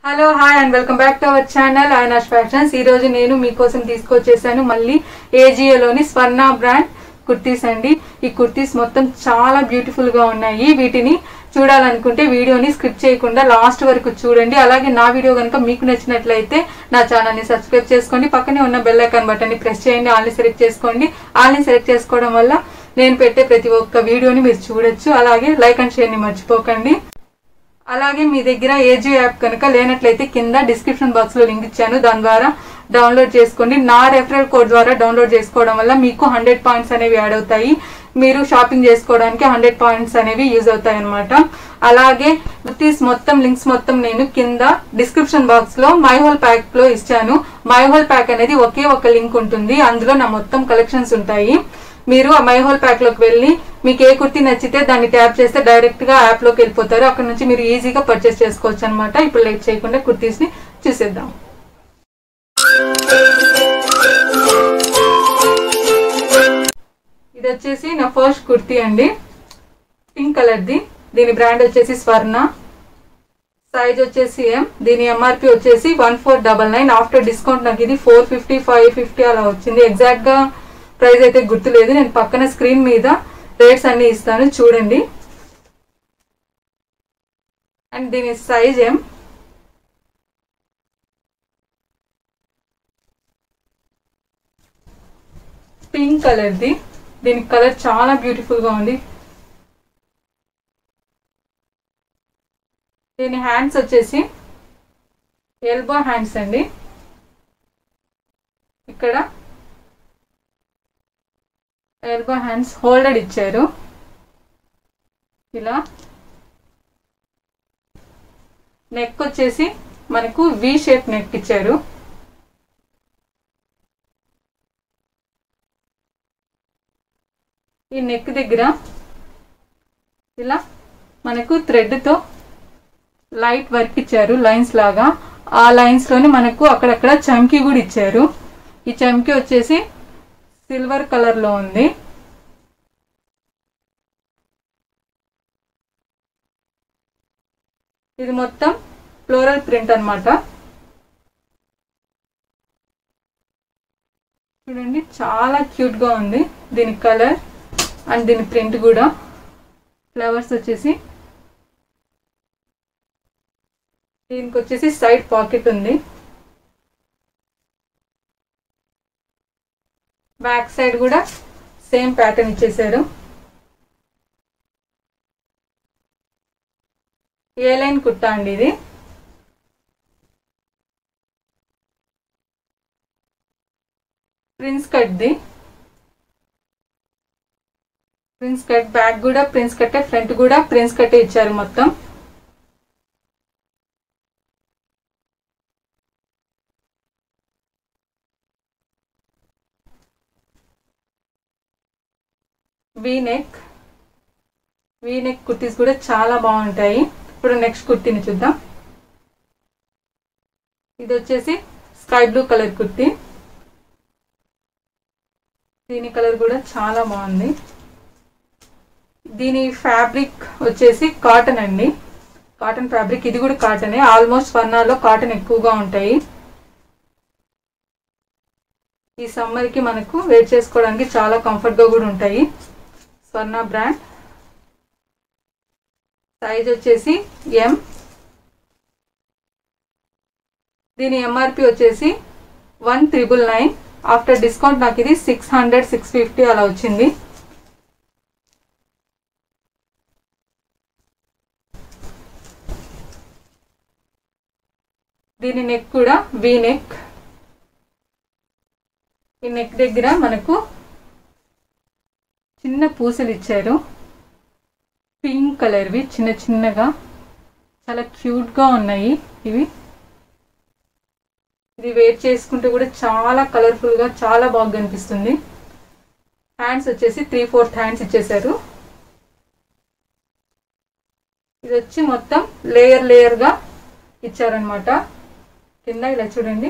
hello hi and welcome back to our channel Avinash fashions ఈ రోజు నేను మీకోసం తీసుకొచ్చేసాను మళ్ళీ ఏజియోలోని స్వర్ణ బ్రాండ్ కుర్తీస్ అండి ఈ కుర్తీస్ మొత్తం చాలా బ్యూటిఫుల్ గా ఉన్నాయి వీటిని చూడాలనుకుంటే వీడియోని స్కిప్ చేయకుండా లాస్ట్ వరకు చూడండి అలాగే నా వీడియో కనుక మీకు నచ్చినట్లయితే నా ఛానల్ ని సబ్స్క్రైబ్ చేసుకోండి పక్కనే ఉన్న బెల్ ఐకాన్ బటన్ ని ప్రెస్ చేయండి ఆల్ని సెలెక్ట్ చేసుకోండి ఆల్ని సెలెక్ట్ చేసుకోవడం వల్ల నేను పెట్టే ప్రతి ఒక్క వీడియోని మీరు చూడొచ్చు అలాగే లైక్ అండ్ షేర్ ని మర్చిపోకండి అలాగే మీ దగ్గర ఏజియో యాప్ కనుక లేనట్లయితే కింద డిస్క్రిప్షన్ బాక్స్ లో లింక్ ఇచ్చాను దాని ద్వారా డౌన్లోడ్ చేసుకోండి నా రెఫరల్ కోడ్ ద్వారా డౌన్లోడ్ చేసుకోవడం వల్ల మీకు హండ్రెడ్ పాయింట్స్ అనేవి యాడ్ అవుతాయి మీరు షాపింగ్ చేసుకోవడానికి హండ్రెడ్ పాయింట్స్ అనేవి యూజ్ అవుతాయి అనమాట అలాగే కుర్తీస్ మొత్తం లింక్స్ మొత్తం నేను కింద డిస్క్రిప్షన్ బాక్స్ లో మై హోల్ ప్యాక్ లో ఇచ్చాను మై హోల్ ప్యాక్ అనేది ఒకే ఒక లింక్ ఉంటుంది అందులో నా మొత్తం కలెక్షన్స్ ఉంటాయి మీరు ఆ మై హోల్ ప్యాక్ లోకి వెళ్ళి మీకు ఏ కుర్తీ నచ్చితే దాన్ని ట్యాప్ చేస్తే డైరెక్ట్ గా యాప్ లోకి వెళ్ళిపోతారు అక్కడ నుంచి మీరు ఈజీగా పర్చేస్ చేసుకోవచ్చు అనమాట ఇప్పుడు లేట్ చేయకుండా కుర్తీస్ ని చూసేద్దాం ఇది వచ్చేసి నా ఫస్ట్ కుర్తీ అండి పింక్ కలర్ ది దీని బ్రాండ్ వచ్చేసి స్వర్ణ సైజ్ వచ్చేసి ఎం దీని ఎంఆర్పి వచ్చేసి one four double nine after discount నాకు ఇది ఫోర్ ఫిఫ్టీ ఫైవ్ ఫిఫ్టీ అలా వచ్చింది ఎగ్జాక్ట్ గా ప్రైస్ అయితే గుర్తులేదు నేను పక్కన స్క్రీన్ మీద రేట్స్ అన్ని ఇస్తాను చూడండి అండ్ దీని సైజ్ ఏం పింక్ కలర్ది దీని కలర్ చాలా బ్యూటిఫుల్ గా ఉంది దీని హ్యాండ్స్ వచ్చేసి ఎల్బో హ్యాండ్స్ అండి ఇక్కడ ఎల్బో హ్యాండ్స్ హోల్డెడ్ ఇచ్చారు ఇలా నెక్ వచ్చేసి మనకు వి షేప్ నెక్ ఇచ్చారు ఈ నెక్ దగ్గర ఇలా మనకు థ్రెడ్తో లైట్ వర్క్ ఇచ్చారు లైన్స్ లాగా ఆ లైన్స్ లోని మనకు అక్కడక్కడ చమ్కీ కూడా ఇచ్చారు ఈ చమ్కీ వచ్చేసి సిల్వర్ కలర్ లో ఉంది ఇది మొత్తం ఫ్లోరల్ ప్రింట్ అన్నమాట చూడండి చాలా క్యూట్ గా ఉంది దీని కలర్ అండ్ దీని ప్రింట్ కూడా ఫ్లవర్స్ వచ్చేసి దీనికి వచ్చేసి సైడ్ పాకెట్ ఉంది బ్యాక్ సైడ్ కూడా సేమ్ ప్యాటర్న్ ఇచ్చేసారు ఏ లైన్ కుర్తా అండి ఇది ప్రిన్స్ కట్ది ప్రిన్స్ కట్ బ్యాక్ కూడా ప్రిన్స్ కట్టే ఫ్రంట్ కూడా ప్రిన్స్ కట్టే ఇచ్చారు మొత్తం V neck V neck kurtis కూడా చాలా బాగుంటాయి ఇప్పుడు నెక్స్ట్ కుర్తీని చూద్దాం ఇది వచ్చేసి స్కై బ్లూ కలర్ కుర్తీ దీని కలర్ కూడా చాలా బాగుంది దీని ఫ్యాబ్రిక్ వచ్చేసి కాటన్ అండి కాటన్ ఫ్యాబ్రిక్ ఇది కూడా కాటనే ఆల్మోస్ట్ స్వర్ణాల్లో కాటన్ ఎక్కువగా ఉంటాయి ఈ సమ్మర్కి మనకు వేర్ చేసుకోవడానికి చాలా కంఫర్ట్గా కూడా ఉంటాయి స్వర్ణ బ్రాండ్ సైజ్ వచ్చేసి ఎం దీని ఎంఆర్పి వచ్చేసి one triple nine after discount నాకు ఇది సిక్స్ హండ్రెడ్ సిక్స్ ఫిఫ్టీ అలా వచ్చింది దీని నెక్ కూడా వీ నెక్ ఈ నెక్ దగ్గర మనకు చిన్న పూసలు ఇచ్చారు పింక్ కలర్వి చిన్న చిన్నగా చాలా క్యూట్గా ఉన్నాయి ఇవి ఇది వేర్ చేసుకుంటే కూడా చాలా కలర్ఫుల్గా చాలా బాగా కనిపిస్తుంది హ్యాండ్స్ వచ్చేసి త్రీ ఫోర్త్ హ్యాండ్స్ ఇచ్చేసారు ఇది వచ్చి మొత్తం లేయర్ లేయర్గా ఇచ్చారనమాట కింద ఇలా చూడండి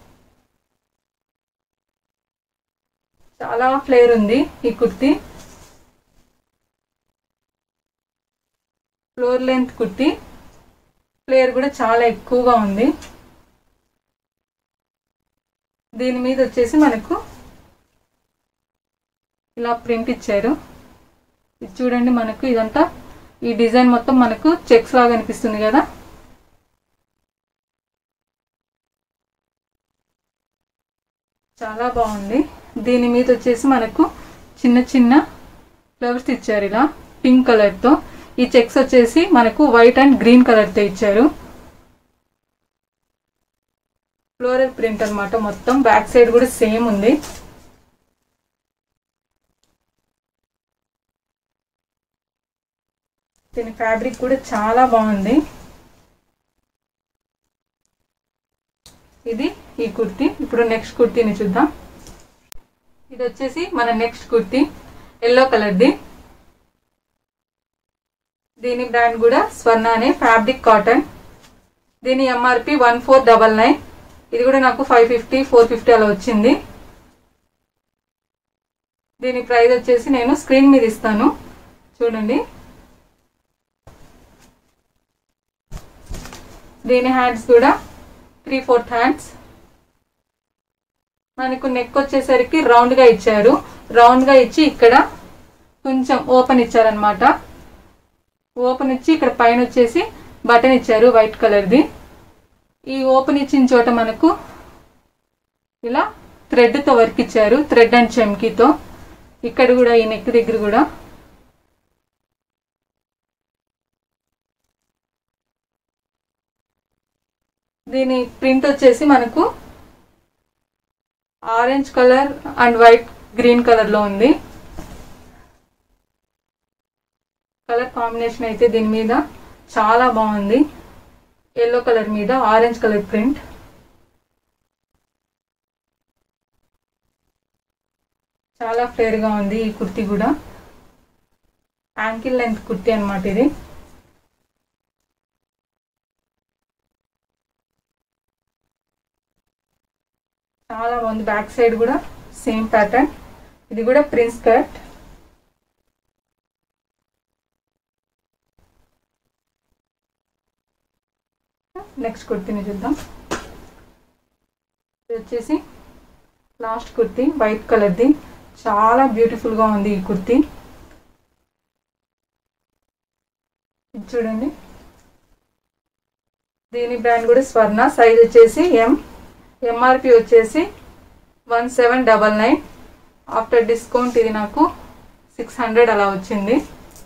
చాలా ఫ్లేర్ ఉంది ఈ kurti floor length kurti flare కూడా చాలా ఎక్కువగా ఉంది దీని మీద వచ్చేసి మనకు ఇలా ప్రింట్ ఇచ్చారు ఇది చూడండి మనకు ఇదంతా ఈ డిజైన్ మొత్తం మనకు చెక్స్ లాగా అనిపిస్తుంది కదా చాలా బాగుంది దీని మీద వచ్చేసి మనకు చిన్న చిన్న ఫ్లవర్స్ ఇచ్చారు ఇలా పింక్ కలర్తో ఈ చెక్స్ వచ్చేసి మనకు వైట్ అండ్ గ్రీన్ కలర్తో ఇచ్చారు ఫ్లోరల్ ప్రింట్ అన్నమాట మొత్తం బ్యాక్ సైడ్ కూడా సేమ్ ఉంది దీని ఫ్యాబ్రిక్ కూడా చాలా బాగుంది ఇది ఈ కుర్తీ ఇప్పుడు నెక్స్ట్ కుర్తీని చూద్దాం ఇది వచ్చేసి మన నెక్స్ట్ కుర్తీ ఎల్లో కలర్ది దీని బ్రాండ్ కూడా స్వర్ణ అనే ఫ్యాబ్రిక్ కాటన్ దీని MRP one four double nine ఇది కూడా నాకు ఫైవ్ ఫిఫ్టీ ఫోర్ ఫిఫ్టీ అలా వచ్చింది దీని ప్రైస్ వచ్చేసి నేను స్క్రీన్ మీద ఇస్తాను చూడండి దీని హ్యాండ్స్ కూడా త్రీ ఫోర్త్ హ్యాండ్స్ మనకు నెక్ వచ్చేసరికి రౌండ్గా ఇచ్చారు రౌండ్గా ఇచ్చి ఇక్కడ కొంచెం ఓపెన్ ఇచ్చారనమాట ఓపెన్ ఇచ్చి ఇక్కడ పైన వచ్చేసి బటన్ ఇచ్చారు వైట్ కలర్ది ఈ ఓపెన్ ఇచ్చిన చోట మనకు ఇలా థ్రెడ్తో వర్క్ ఇచ్చారు థ్రెడ్ అండ్ చెమ్కీతో ఇక్కడ కూడా ఈ నెక్ దగ్గర కూడా దీని ప్రింట్ వచ్చేసి మనకు orange colour and white green కలర్లో ఉంది కలర్ కాంబినేషన్ అయితే దీని మీద చాలా బాగుంది ఎల్లో కలర్ మీద ఆరెంజ్ కలర్ ప్రింట్ చాలా ఫ్లేర్గా ఉంది ఈ కుర్తీ కూడా యాంకిల్ లెంత్ కుర్తీ అనమాట ఇది చాలా బాగుంది బ్యాక్ సైడ్ కూడా సేమ్ ప్యాటర్న్ ఇది కూడా ప్రిన్స్ కట్ నెక్స్ట్ కుర్తీని చూద్దాం ఇది వచ్చేసి లాస్ట్ కుర్తీ వైట్ కలర్ది చాలా బ్యూటిఫుల్గా ఉంది ఈ కుర్తీ ఇది చూడండి దీని బ్రాండ్ కూడా స్వర్ణ సైజ్ వచ్చేసి ఎం ఎంఆర్పి వచ్చేసి one seven double nine after discount ఇది నాకు సిక్స్ హండ్రెడ్ అలా వచ్చింది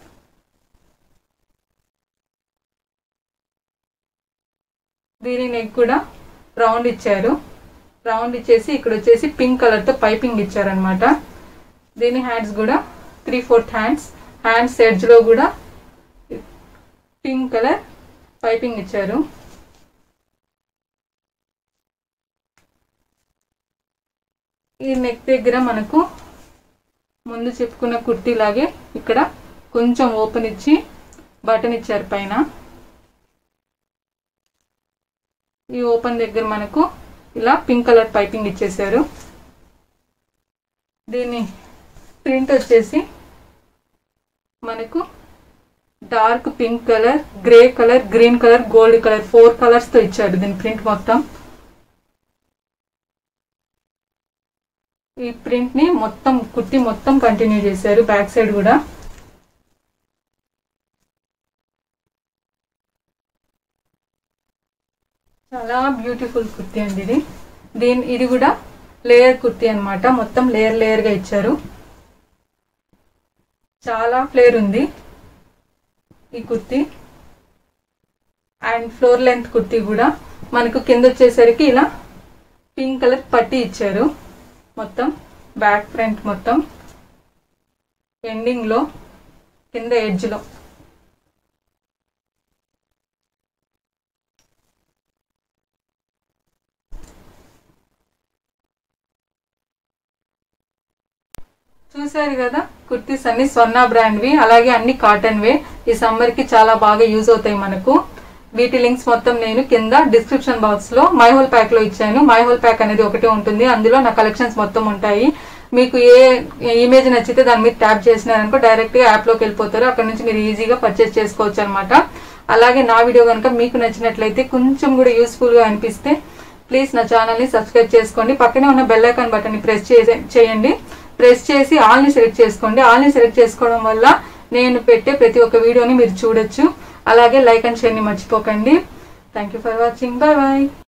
దీని నెక్ కూడా రౌండ్ ఇచ్చారు రౌండ్ ఇచ్చేసి ఇక్కడ వచ్చేసి పింక్ కలర్తో పైపింగ్ ఇచ్చారనమాట దీని హ్యాండ్స్ కూడా త్రీ ఫోర్త్ హ్యాండ్స్ హ్యాండ్స్ ఎడ్జ్లో కూడా పింక్ కలర్ పైపింగ్ ఇచ్చారు ఈ నెక్ దగ్గర మనకు ముందు చెప్పుకున్న కుర్తీ లాగే ఇక్కడ కొంచెం ఓపెన్ ఇచ్చి బటన్ ఇచ్చారు పైన ఈ ఓపెన్ దగ్గర మనకు ఇలా పింక్ కలర్ పైపింగ్ ఇచ్చేసారు దీని ప్రింట్ వచ్చేసి మనకు dark pink colour grey colour green colour gold colour four కలర్స్తో ఇచ్చారు దీని ప్రింట్ మొత్తం ఈ ప్రింట్ ని మొత్తం కుర్తి మొత్తం కంటిన్యూ చేశారు బ్యాక్ సైడ్ కూడా చాలా బ్యూటిఫుల్ కుర్తీ అండి ఇది దీని ఇది కూడా లేయర్ కుర్తీ అన్నమాట మొత్తం లేయర్ లేయర్ గా ఇచ్చారు చాలా ఫ్లేర్ ఉంది ఈ kurti and floor length kurti కూడా మనకు కింద వచ్చేసరికి ఇలా పింక్ కలర్ పట్టి ఇచ్చారు మొత్తం బ్యాక్ ఫ్రంట్ మొత్తం ఎండింగ్లో కింద ఎడ్జ్లో చూసారు కదా కుర్తీస్ అన్ని స్వర్ణ బ్రాండ్వి అలాగే అన్ని కాటన్వే ఈ సమ్మర్కి చాలా బాగా యూజ్ అవుతాయి మనకు వీటి లింక్స్ మొత్తం నేను కింద డిస్క్రిప్షన్ బాక్స్ లో మై హోల్ ప్యాక్ లో ఇచ్చాను మై హోల్ ప్యాక్ అనేది ఒకటి ఉంటుంది అందులో నా కలెక్షన్స్ మొత్తం ఉంటాయి మీకు ఏ ఇమేజ్ నచ్చితే దాని మీద ట్యాప్ చేసినారనుకో డైరెక్ట్ గా యాప్ లోకి వెళ్ళిపోతారు అక్కడ నుంచి మీరు ఈజీగా పర్చేస్ చేసుకోవచ్చు అనమాట అలాగే నా వీడియో కనుక మీకు నచ్చినట్లయితే కొంచెం కూడా యూస్ఫుల్గా అనిపిస్తే ప్లీజ్ నా ఛానల్ని సబ్స్క్రైబ్ చేసుకోండి పక్కనే ఉన్న బెల్ ఐకాన్ బటన్ని ప్రెస్ చేయండి ప్రెస్ చేసి ఆల్ని సెలెక్ట్ చేసుకోండి ఆల్ని సెలెక్ట్ చేసుకోవడం వల్ల నేను పెట్టే ప్రతి ఒక్క వీడియోని మీరు చూడొచ్చు అలాగే లైక్ అండ్ షేర్ని మర్చిపోకండి thank you for watching bye bye